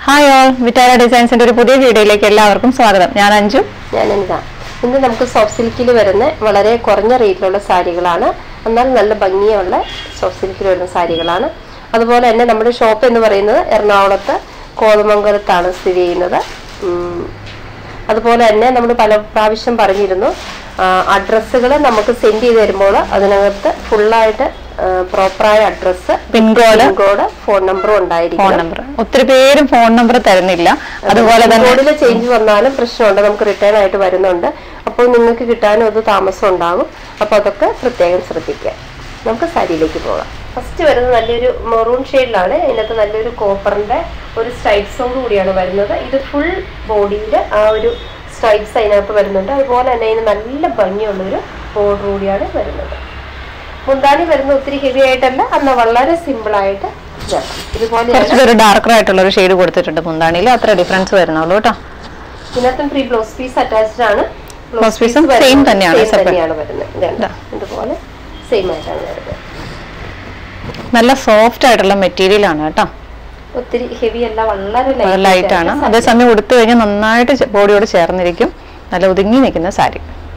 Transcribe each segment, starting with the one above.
Hi all Vitara ഡിസൈൻസിന്റെ ഒരു പുതിയ വീഡിയോയിലേക്ക് എല്ലാവർക്കും സ്വാഗതം ഞാൻ അഞ്ജു ഞാൻ അനിത ഇന്ന് നമുക്ക് സോഫ്റ്റ് സിൽക്കിൽ വരുന്ന വളരെ കുറഞ്ഞ റേറ്റിലുള്ള സാരികളാണ് എന്നാൽ നല്ല ഭംഗിയുള്ള സോഫ്റ്റ് സിൽക്കിൽ വരുന്ന സാരികളാണ് അതുപോലെ തന്നെ നമ്മുടെ ഷോപ്പ് എന്ന് പറയുന്നത് എറണാകുളത്ത് കോതമംഗലത്താണ് സ്ഥിതി ചെയ്യുന്നത് ഉം, അതുപോലെ തന്നെ നമ്മൾ പല പ്രാവശ്യം പറഞ്ഞിരുന്നു അഡ്രസ്സുകൾ നമുക്ക് സെൻഡ് ചെയ്ത് തരുമ്പോൾ അതിനകത്ത് ഫുള്ളായിട്ട് പ്രോപ്പറായ അഡ്രസ്സ് പിൻകോഡ് കോഡ് ഫോൺ നമ്പറും ഉണ്ടായിരിക്കും ഫോൺ നമ്പർ ഒത്തിരി പേരും ഫോൺ നമ്പർ തരുന്നില്ല അതുപോലെ തന്നെ ബോർഡിൽ ചേഞ്ച് വന്നാലും പ്രശ്നമുണ്ട് നമുക്ക് റിട്ടേൺ ആയിട്ട് വരുന്നുണ്ട് അപ്പോൾ നിങ്ങൾക്ക് കിട്ടാനും അത് താമസം ഉണ്ടാകും അപ്പോൾ അതൊക്കെ പ്രത്യേകം ശ്രദ്ധിക്കുക നമുക്ക് സാരിയിലേക്ക് പോകാം ഫസ്റ്റ് വരുന്നത് നല്ലൊരു മെറൂൺ ഷെയ്ഡിലാണ് ഇതിനകത്ത് നല്ലൊരു കോപ്പറിന്റെ ഒരു സ്ട്രൈപ്സോട് കൂടിയാണ് വരുന്നത് ഇത് ഫുൾ ബോഡിയിൽ ആ ഒരു സ്ട്രൈപ്സ് അതിനകത്ത് വരുന്നുണ്ട് അതുപോലെ തന്നെ ഇതിന് നല്ല ഭംഗിയുള്ളൊരു ബോർഡർ കൂടിയാണ് വരുന്നത് മുന്താണി വരുന്ന ഒത്തിരി ഹെവി ആയിട്ടല്ല എന്നാൽ വളരെ സിമ്പിൾ ആയിട്ട് ഇതാണ്. ഇതുപോലെയാണ് കുറച്ചൊരു ഡാർക്കർ ആയിട്ടുള്ള ഒരു ഷെയ്ഡ് കൊടുത്തിട്ടുണ്ട് മുന്താണിയിൽ അത്ര ഡിഫറൻസ് വരുന്നുള്ളൂ കേട്ടോ ഇതിനകത്തും ഫ്രീ ബ്ലൗസ് പീസ് അറ്റാച്ച്ഡ് ആണ് Blouse piece ഉം വരുന്നത് same തന്നെയാണ്, same separate. തന്നെയാണ് വരുന്നത് ഇതാണ്. ഇതാ. ഇതുപോലെ സെയിം ആയിട്ടാണ് വരുന്നത് നല്ല സോഫ്റ്റ് ആയിട്ടുള്ള മെറ്റീരിയൽ ആണ് കേട്ടോ ഒത്തിരി ഹെവി അല്ല വളരെ ലൈറ്റ് ആണ് അതേസമയം ഉടുത്തു കഴിഞ്ഞാൽ നന്നായിട്ട് ചെ- ബോഡിയോട് ചേർന്നിരിക്കും നല്ല ഒതുങ്ങി നിൽക്കുന്ന സാരി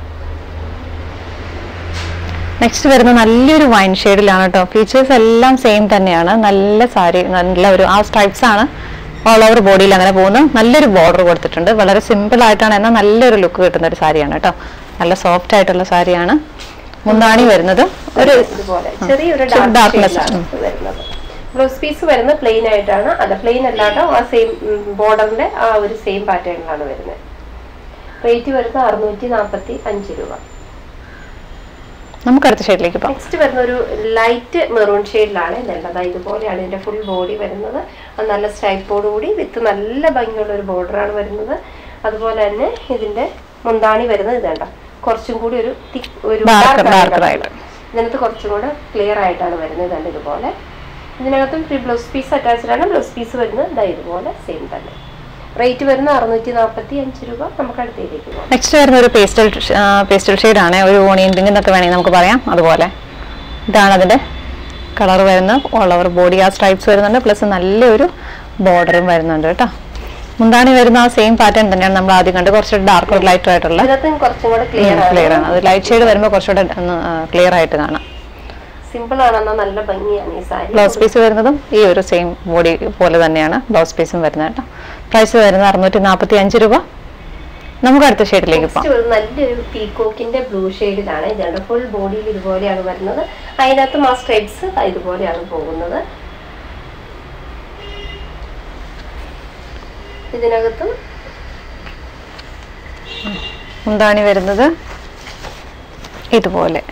നെക്സ്റ്റ് വരുന്ന നല്ലൊരു വൈൻ ഷെയ്ഡിലാണ് കേട്ടോ ഫീച്ചേഴ്സ് എല്ലാം സെയിം തന്നെയാണ് നല്ല സാരി നല്ല ഒരു ആ സ്ട്രൈപ്സ് ആണ് ഓൾ ഓവർ ബോഡിയിൽ അങ്ങനെ പോകുന്നു നല്ലൊരു ബോർഡർ കൊടുത്തിട്ടുണ്ട് വളരെ സിമ്പിൾ ആയിട്ടാണ് എന്നാൽ നല്ലൊരു ലുക്ക് കിട്ടുന്ന ഒരു സാരിയാണ് കേട്ടോ നല്ല സോഫ്റ്റ് ആയിട്ടുള്ള സാരിയാണ് മുന്താണി വരുന്നത് ഒരു ഇതുപോലെ ചെറിയൊരു ചെറിയ ഡാർക്ക് darkness, വരുന്നത് ബ്ലൗസ് പീസ് വരുന്നത് പ്ലെയിൻ ആയിട്ടാണ് അല്ല പ്ലെയിൻ അല്ലാട്ടോ ആ സെയിം ബോർഡറിന്റെ ആ ഒരു സെയിം പാറ്റേണിലാണ് വരുന്നത് റേറ്റ് വരുന്നത് അറുന്നൂറ്റി നാൽപ്പത്തി അഞ്ച് രൂപ നമുക്ക് അടുത്ത ഷെയ്ഡിലേക്ക് പോകാം നെക്സ്റ്റ് വരുന്ന ഒരു ലൈറ്റ് മെറൂൺ ഷെയ്ഡിലാണ് ഇതുള്ളത് ഇതുപോലെയാണ് ഇതിന്റെ ഫുൾ ബോഡി വരുന്നത് അത് നല്ല സ്ട്രൈപ്പോട് കൂടി വിത്ത് നല്ല ഭംഗിയുള്ള ഒരു ബോർഡറാണ് വരുന്നത് അതുപോലെ തന്നെ ഇതിന്റെ മുന്താണി വരുന്നത് ഇതേണ്ട കുറച്ചും കൂടി ഒരു thick ഒരു Darker, dark darker ആയിട്ടാണ് ആയിട്ട്. ഇതിനകത്ത് കുറച്ചും കൂടെ ക്ലിയർ ആയിട്ടാണ് വരുന്നത് ഇതാണ് ഇതുപോലെ ഇതിനകത്തും ഫ്രീ ബ്ലൗസ് പീസ് അറ്റാച്ച്ഡ് ആണ് ബ്ലൗസ് പീസ് വരുന്നത് ഇതാ ഇതുപോലെ സെയിം തന്നെ റേറ്റ് വരുന്ന അറുന്നൂറ്റി നാൽപ്പത്തി അഞ്ച് രൂപ നമുക്ക് അടുത്തേക്ക് പോകാം നെക്സ്റ്റ് വരുന്ന ഒരു പേസ്റ്റൽ പേസ്റ്റൽ ഷെയ്ഡ് ആണ് ഒരു ഓണിയൻ പിങ്ക് എന്നൊക്കെ വേണമെങ്കിൽ നമുക്ക് പറയാം അതുപോലെ ഇതാണ് അതിന്റെ കളർ വരുന്നത് ഓൾ ഓവർ ബോഡി ആ സ്ട്രൈപ്സ് വരുന്നുണ്ട് പ്ലസ് നല്ലൊരു ബോർഡറും വരുന്നുണ്ട് കേട്ടോ മുന്താണി വരുന്ന ആ സെയിം പാറ്റേൺ തന്നെയാണ് നമ്മൾ ആദ്യം കണ്ട് കുറച്ച് ഡാർക്ക് ലൈറ്റർ ആയിട്ടുള്ള ഇതിനകത്തും കുറച്ചും കൂടെ ക്ലിയർ ക്ലിയർ ആണ് അത് ലൈറ്റ് ഷെയ്ഡ് വരുമ്പോൾ കുറച്ചുകൂടെ ക്ലിയർ ആയിട്ട് കാണാം സിമ്പിൾ ആണെന്നാൽ നല്ല ഭംഗിയാണ് ഈ സാരി ബ്ലൗസ് പീസ് വരുന്നതും ഈ ഒരു സെയിം ബോഡി പോലെ തന്നെയാണ് ബ്ലൗസ് പീസും വരുന്നത് കേട്ടോ പ്രൈസ് വരുന്നത് അറുന്നൂറ്റി നാൽപ്പത്തി അഞ്ച് രൂപ നമുക്ക് അടുത്ത ഷെയ്ഡിലേക്ക് പോകാം നെക്സ്റ്റ് ഒരു നല്ലൊരു പീകോക്കിന്റെ ബ്ലൂ ഷെയ്ഡിലാണ് ഇതാണ് ഫുൾ ബോഡിയിൽ ഇതുപോലെയാണ് വരുന്നത് അതിനകത്ത് ആ സ്ട്രൈപ്സ് ഇതുപോലെയാണ് പോകുന്നത് ഇതിനകത്തും മുന്താണി വരുന്നത് ഇതുപോലെ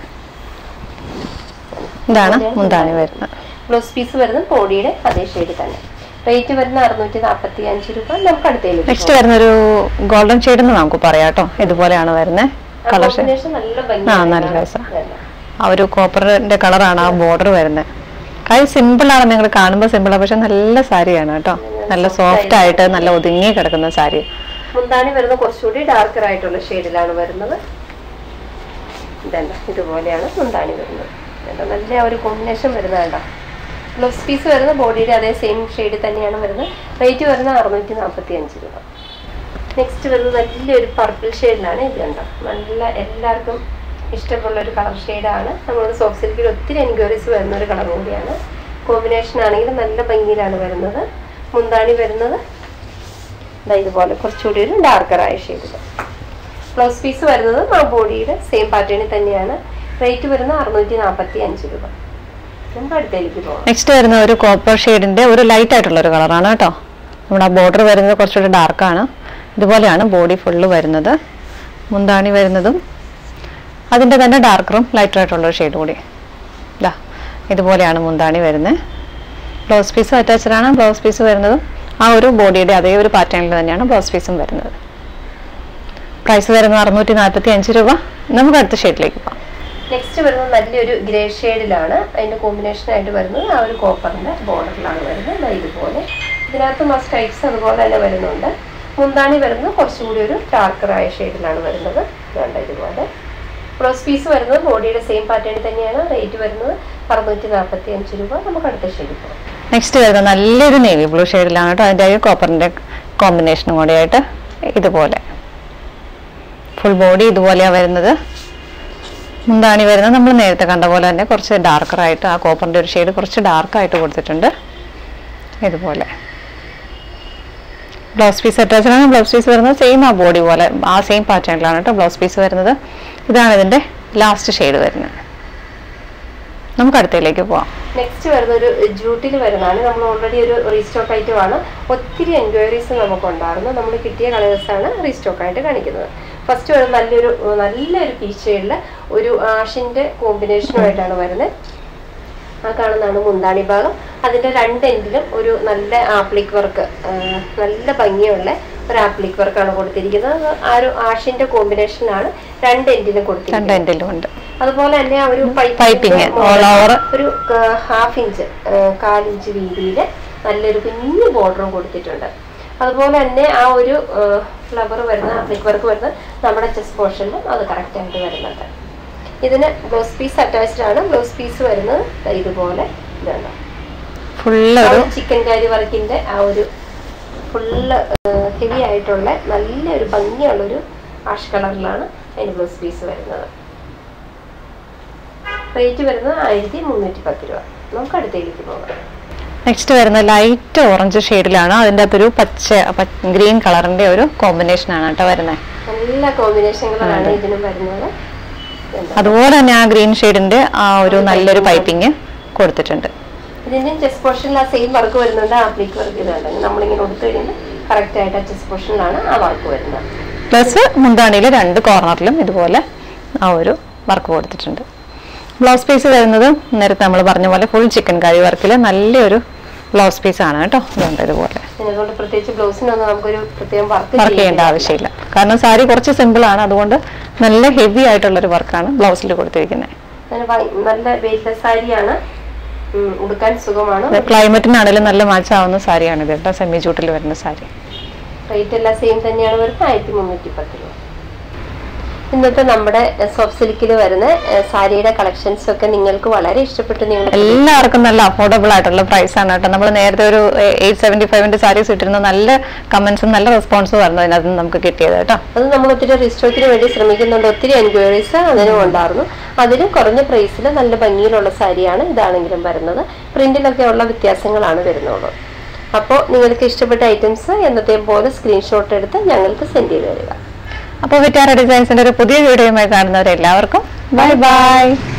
ഇതാണ് മുന്താണി വരുന്നത് ബ്ലൗസ് പീസ് വരുന്നത് ബോഡിയുടെ അതേ ഷെയ്ഡ് തന്നെ റേറ്റ് വരുന്ന അറുന്നൂറ്റി നാൽപ്പത്തി അഞ്ച് രൂപ നമുക്ക് അടുത്തേക്ക് നെക്സ്റ്റ് വരുന്ന ഒരു ഗോൾഡൻ ഷെയ്ഡ് എന്ന് നമുക്ക് പറയാം കേട്ടോ ഇതുപോലെയാണ് വരുന്നത് കളർ ഷെയ്ഡ് കോമ്പിനേഷൻ നല്ല ആ ഭംഗിയാണ് നല്ല രസം ഇതന്നെ. ആ ഒരു കോപ്പറിന്റെ കളറാണ് ആ ബോർഡർ വരുന്നത് കാര്യം സിമ്പിൾ ആണ് നിങ്ങൾ കാണുമ്പോൾ സിമ്പിളാണ് പക്ഷെ നല്ല സാരിയാണ് കേട്ടോ നല്ല സോഫ്റ്റ് ആയിട്ട് നല്ല ഒതുങ്ങി കിടക്കുന്ന സാരി മുന്താണി വരുന്നത് കുറച്ചുകൂടി ഡാർക്കർ ആയിട്ടുള്ള ഷെയ്ഡിലാണ് വരുന്നത് ഇതല്ല ഇതുപോലെയാണ് മുന്താണി വരുന്നത് ഇതല്ല നല്ല ഒരു കോമ്പിനേഷൻ വരുന്നതല്ല ബ്ലൗസ് പീസ് വരുന്ന ബോഡിയുടെ അതേ സെയിം ഷെയ്ഡ് തന്നെയാണ് വരുന്നത് റേറ്റ് വരുന്നത് അറുന്നൂറ്റി നാൽപ്പത്തി അഞ്ച് രൂപ നെക്സ്റ്റ് വരുന്നത് നല്ലൊരു പർപ്പിൾ ഷെയ്ഡിലാണ് ഇത് കണ്ടോ നല്ല എല്ലാവർക്കും ഇഷ്ടമുള്ള ഒരു കളർ ഷെയ്ഡാണ് നമ്മുടെ സോഫ്റ്റ് സിൽക്കിൽ ഒത്തിരി എൻക്വയറീസ് വരുന്ന ഒരു കളർ കൂടിയാണ് കോമ്പിനേഷൻ ആണെങ്കിൽ നല്ല ഭംഗിയിലാണ് വരുന്നത് മുന്താണി വരുന്നത് ദാ ഇതുപോലെ കുറച്ചുകൂടി ഒരു ഡാർക്കറായ ഷെയ്ഡിൽ ബ്ലൗസ് പീസ് വരുന്നത് ആ ബോഡിയുടെ സെയിം പാറ്റേണിൽ തന്നെയാണ് റേറ്റ് വരുന്നത് അറുന്നൂറ്റി നാൽപ്പത്തി അഞ്ച് രൂപ നമുക്ക് അടുത്തേക്ക് പോകാം നെക്സ്റ്റ് വരുന്ന ഒരു കോപ്പർ ഷെയ്ഡിന്റെ ഒരു ലൈറ്റ് ആയിട്ടുള്ള ഒരു കളറാണ് കേട്ടോ നമ്മുടെ ആ ബോർഡർ വരുന്നത് കുറച്ചുകൂടി ഡാർക്കാണ് ഇതുപോലെയാണ് ബോഡി ഫുള്ള് വരുന്നത് മുന്താണി വരുന്നതും അതിൻ്റെ തന്നെ ഡാർക്കറും ലൈറ്റർ ആയിട്ടുള്ള ഒരു ഷെയ്ഡ് കൂടി ഇതാ ഇതുപോലെയാണ് മുന്താണി വരുന്നത് ബ്ലൗസ് പീസ് അറ്റാച്ച്ഡ് ആണ് ബ്ലൗസ് പീസ് വരുന്നതും ആ ഒരു ബോഡിയുടെ അതേ ഒരു പാറ്റേണിൽ തന്നെയാണ് ബ്ലൗസ് പീസും വരുന്നത് പ്രൈസ് വരുന്നത് അറുന്നൂറ്റി നാൽപ്പത്തി അഞ്ച് രൂപ നമുക്ക് അടുത്ത ഷെയ്ഡിലേക്ക് പോകാം നെക്സ്റ്റ് വരുന്നത് നല്ലൊരു ഗ്രേ ഷെയ്ഡിലാണ് അതിന്റെ കോമ്പിനേഷൻ ആയിട്ട് വരുന്നത് ആ ഒരു കോപ്പറിന്റെ ബോർഡറിലാണ് വരുന്നത് ദാ ഇതുപോലെ ഇതിനകത്ത് മസ്റ്റ് ടൈപ്സ് അതുപോലെ തന്നെ വരുന്നുണ്ട് മുന്താണി വരുന്നത് കുറച്ചുകൂടി ഒരു ഡാർക്കറായ ഷെയ്ഡിലാണ് വരുന്നത് വേണ്ട ഇതുപോലെ ബ്ലൗസ് പീസ് വരുന്നത് ബോഡിയുടെ സെയിം പാറ്റേണിൽ തന്നെയാണ് റേറ്റ് വരുന്നത് അറുന്നൂറ്റി നാൽപ്പത്തി അഞ്ച് രൂപ നമുക്ക് അടുത്ത ഷെയ്ഡിൽ പോകാം നെക്സ്റ്റ് വരുന്നത് നല്ലൊരു നേവി ബ്ലൂ ഷെയ്ഡിലാണ് കേട്ടോ അതിൻ്റെ ഒരു കോപ്പറിൻ്റെ കോമ്പിനേഷനും കൂടെയായിട്ട് ഇതുപോലെ ഫുൾ ബോഡി ഇതുപോലെയാണ് വരുന്നത് മുന്താണി വരുന്നത് നമ്മൾ നേരത്തെ കണ്ട പോലെ തന്നെ കുറച്ച് ഡാർക്കറായിട്ട് ആ കോപ്പറിൻ്റെ ഒരു ഷെയ്ഡ് കുറച്ച് ഡാർക്കായിട്ട് കൊടുത്തിട്ടുണ്ട് ഇതുപോലെ ബ്ലൗസ് പീസ് അറ്റാച്ചാണ് ബ്ലൗസ് പീസ് വരുന്നത് സെയിം ആ ബോഡി പോലെ ആ സെയിം പാറ്റേണിലാണ് കേട്ടോ ബ്ലൗസ് പീസ് വരുന്നത് ഇതാണ് ഇതിൻ്റെ ലാസ്റ്റ് ഷെയ്ഡ് വരുന്നത് നമുക്ക് അടുത്തയിലേക്ക് പോവാം നെക്സ്റ്റ് വരുന്ന ഒരു ജൂട്ടിൽ വരുന്നതാണ് നമ്മൾ ഓൾറെഡി ഒരു റീസ്റ്റോക്ക് ഐറ്റമാണ് ഒത്തിരി എൻക്വയറീസ് നമുക്ക് ഉണ്ടായിരുന്നു നമ്മൾ കിട്ടിയ കളേഴ്സാണ് റീസ്റ്റോക്ക് ആയിട്ട് കാണിക്കുന്നത് ഫസ്റ്റ് വരുന്ന നല്ലൊരു നല്ലൊരു പീച്ച് ഷെയ്ഡിൽ ഒരു ആഷിൻ്റെ കോമ്പിനേഷനുമായിട്ടാണ് വരുന്നത് ആ കാണുന്നതാണ് മുന്താണി ഭാഗം അതിൻ്റെ രണ്ട് എൻഡിലും ഒരു നല്ല ആപ്ലിക് വർക്ക് നല്ല ഭംഗിയുള്ള ഒരു ആപ്ലിക് വർക്കാണ് കൊടുത്തിരിക്കുന്നത് ആ ഒരു ആഷിൻ്റെ കോമ്പിനേഷനാണ് രണ്ട് എൻഡിലും രണ്ട് കൊടുത്തിരിക്കുന്നത് എൻഡിലും ഉണ്ട് അതുപോലെ തന്നെ ആ ഒരു Piping, all over. ഒരു ഹാഫ് ഇഞ്ച് കാലിഞ്ച് വീതിയിൽ നല്ലൊരു കുഞ്ഞു ബോർഡറും കൊടുത്തിട്ടുണ്ട് അതുപോലെ തന്നെ ആ ഒരു ഫ്ലവർ വരുന്ന ഫ്ലിക്ക് വർക്ക് വരുന്ന നമ്മുടെ ചെസ്റ്റ് പോർഷനിലും അത് കറക്റ്റ് ആയിട്ട് വരുന്നുണ്ട് ഇതിന് ബ്ലൗസ് പീസ് അറ്റാച്ച്ഡ് ആണ് ബ്ലൗസ് പീസ് വരുന്നത് ദാ ഇതുപോലെ ഇതാണ് ഫുള്ള് ഒരു ചിക്കൻ കാരി വർക്കിന്റെ ആ ഒരു ഫുള്ള് ഹെവി ആയിട്ടുള്ള നല്ലൊരു ഭംഗിയുള്ളൊരു ആഷ് കളറിലാണ് അതിന് ബ്ലൗസ് പീസ് വരുന്നത് റേറ്റ് വരുന്നത് ആയിരത്തി മുന്നൂറ്റി പത്ത് രൂപ നമുക്ക് അടുത്തേക്ക് പോകാം നെക്സ്റ്റ് വരുന്ന ലൈറ്റ് ഓറഞ്ച് ഷെയ്ഡിലാണ് അതിൻ്റെ അകത്തൊരു പച്ച ഗ്രീൻ കളറിന്റെ ഒരു കോമ്പിനേഷൻ ആണ് കേട്ടോ വരുന്നത് നല്ല കോമ്പിനേഷനുകളാണ് ഇതിനും വരുന്നത് ഇതുണ്ട്. അതുപോലെ തന്നെ ആ ഗ്രീൻ ഷെയ്ഡിന്റെ ആ ഒരു നല്ലൊരു പൈപ്പിംഗ് കൊടുത്തിട്ടുണ്ട് ഇതിന്റെ ചെസ്റ്റ് പോർഷനിൽ ആ സെയിം വർക്ക് വരുന്നുണ്ട് ആപ്ലിക് വർക്ക് ഇതുണ്ട് നമ്മളിങ്ങനെ കൊടുത്തു കഴിയുമ്പോൾ കറക്റ്റ് ആയിട്ട് ആ ചെസ്റ്റ് പോർഷനിലാണ് ആ വർക്ക് വരുന്നത് പ്ലസ് മുന്താണിയിൽ രണ്ട് കോർണറിലും ഇതുപോലെ ആ ഒരു വർക്ക് കൊടുത്തിട്ടുണ്ട് ബ്ലൗസ് പീസ് വരുന്നത് നേരത്തെ നമ്മൾ പറഞ്ഞ പോലെ ഫുൾ ചിക്കൻ കറി വർക്കിൽ നല്ലൊരു ബ്ലൗസ് പീസ് ആണ് കേട്ടോ ഇതുണ്ട് ഇതുപോലെ അതുകൊണ്ട് പ്രത്യേകിച്ച് ബ്ലൗസിനൊന്നും നമുക്കൊരു പ്രത്യേകം വർക്ക് വർക്ക് ചെയ്യേണ്ട ആവശ്യമില്ല കാരണം സാരി കുറച്ച് സിമ്പിൾ ആണ് അതുകൊണ്ട് നല്ല ഹെവി ആയിട്ടുള്ളൊരു വർക്കാണ് ബ്ലൗസിൽ കൊടുത്തിരിക്കുന്നത് അങ്ങനെ ഭയ- നല്ല വെയിറ്റ്ലെസ് സാരിയാണ് ഉം, ഉടുക്കാൻ സുഖമാണ് ക്ലൈമറ്റിനാണെങ്കിലും നല്ല മാച്ച് ആവുന്ന സാരിയാണ് ഇത് കേട്ടോ സെമി ചൂട്ടിൽ വരുന്ന സാരി റേറ്റ് എല്ലാം സെയിം തന്നെയാണ് വരുന്നത് ആയിരത്തി മുന്നൂറ്റി പത്ത് രൂപ ഇന്നത്തെ നമ്മുടെ സോഫ്റ്റ് സിൽക്കിൽ വരുന്ന ഏ, സാരിയുടെ കളക്ഷൻസ് ഒക്കെ നിങ്ങൾക്ക് വളരെ ഇഷ്ടപ്പെട്ട് നിങ്ങൾ എല്ലാവർക്കും നല്ല അഫോർഡബിൾ ആയിട്ടുള്ള പ്രൈസ് ആണ് കേട്ടോ നമ്മൾ നേരത്തെ ഒരു എയ്റ്റ് സെവന്റി ഫൈവിന്റെ സാരീസ് ഇട്ടിരുന്ന നല്ല കമന്റ്സും നല്ല റെസ്പോൺസും ആയിരുന്നു അതിനകത്ത് നിന്ന് നമുക്ക് കിട്ടിയത് കേട്ടോ അത് നമ്മൾ ഒത്തിരി റിസ്റ്റോക്കിന് വേണ്ടി ശ്രമിക്കുന്നുണ്ട് ഒത്തിരി എൻക്വയറീസ് അതിനും ഉണ്ടായിരുന്നു അതിന് കുറഞ്ഞ പ്രൈസിൽ നല്ല ഭംഗിയിലുള്ള സാരിയാണ് ഇതാണെങ്കിലും വരുന്നത് പ്രിന്റിലൊക്കെ ഉള്ള വ്യത്യാസങ്ങളാണ് വരുന്നുള്ളൂ അപ്പോൾ നിങ്ങൾക്ക് ഇഷ്ടപ്പെട്ട ഐറ്റംസ് എന്നത്തെയും പോലെ സ്ക്രീൻഷോട്ട് എടുത്ത് ഞങ്ങൾക്ക് സെൻഡ് ചെയ്ത് തരിക അപ്പോൾ വിറ്റാറ ഡിസൈൻസിന്റെ ഒരു പുതിയ വീഡിയോയുമായി കാണുന്നവരെല്ലാവർക്കും ബൈ ബൈ